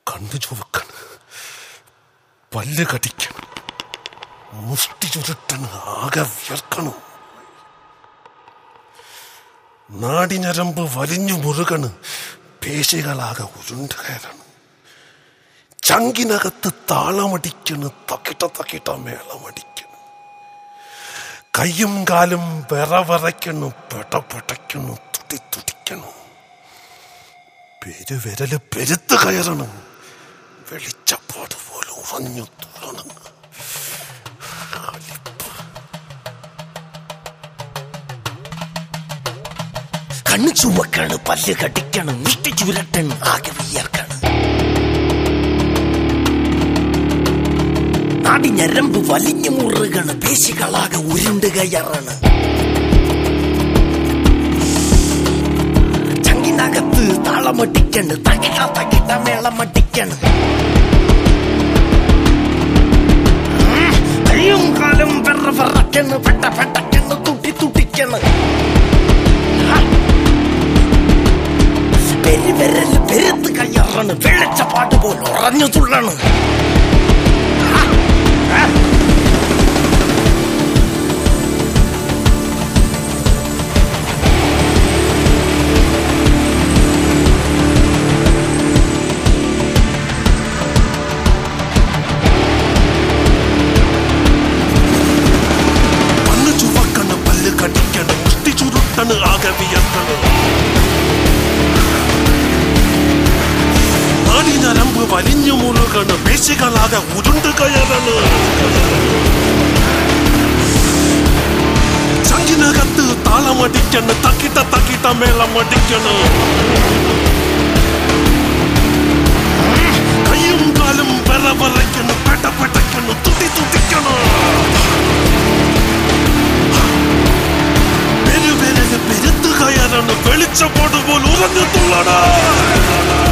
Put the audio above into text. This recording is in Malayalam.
കണ്ണു ചുവക്കണം പല്ല് കടിക്കണം മുഷ്ടി ചുരുട്ടണം ആകെ വിയർക്കണം നാടിഞരമ്പ് വലിഞ്ഞു മുറുകണ് പേശികളാകെ ഉരുണ്ട് കയറണം ചങ്കിനകത്ത് താളമടിക്കണ് തക്കിട്ട തക്കിട്ട മേളമടിക്കണ് കയ്യും കാലും വിറ വിറയ്ക്കണു പെട പെടയ്ക്കണു തുടി തുടിക്കണു പെരുവിരല് പെരുത്ത് കയറണം വെളിച്ചപ്പാട് പോലെ ഉറഞ്ഞു തുള്ളണം കണ്ണു ചുവക്കാണ് പല്ല് കടിക്കണം മുഷ്ടി ചുരട്ടണ് ആകെ വിയർക്കാണ് നാടി ഞരമ്പ് വലിഞ്ഞു മുറുകണ് പേശികളാകെ ഉരുണ്ട് കയറാണ് ചങ്കിനകത്ത് താളമടിക്കണ് തകിട തകിട മേളമടിക്കണ് കയ്യും കാലും വെറ വെറക്കണ് പെട്ട പെട്ടക്കണ് തുട്ടി തുട്ടിക്കണ് പെരുവിരൽ പെരുത്ത് കയ്യറാണ് വെള്ളച്ചപ്പാട്ട് പോലെ ഉറഞ്ഞു തുള്ളണ് കണ്ണു ചുവക്കണ് പല്ല് കടിക്കണ് മുഷ്ടി ചുരുട്ടണ് ആകെ വിയർക്കണ് നാടിനരമ്പ് വലിഞ്ഞു മുറുകണ് പേശികളാകെ ഉരുണ്ട് കയറണ് ചങ്കിനകത്ത് താളമടിക്കണ് തക്കിട്ട തക്കിട്ട മേളമടിക്കണ് കയ്യും കാലും വിറ വിറയ്ക്കണ് പെട്ട പെട്ടയ്ക്കണ് തുടി തുടിക്കണ് പെരുവിരല് പെരുത്ത് കയറാണ് വെളിച്ചപ്പാട് പോലെ ഉറഞ്ഞു തുള്ളണ